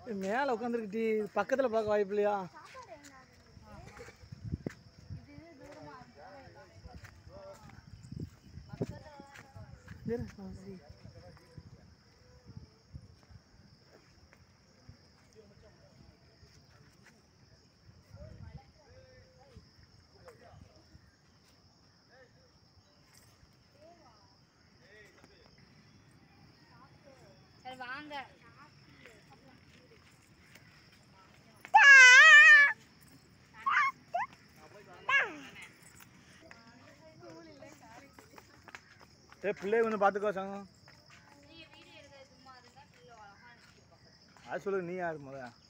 மேலே உட்காந்துருக்குட்டி பக்கத்தில் பார்க்க வாய்ப்பு இல்லையா இரு, நான் சரி. சரி வாங்க ஏ பிள்ளைய கொஞ்சம் பார்த்துக்கோ சங்கம் நீங்க வீடியோ எடுக்க சும்மா இருந்தா பிள்ளை அழகா நிற்கும் அது சொல்லு நீ யார் முத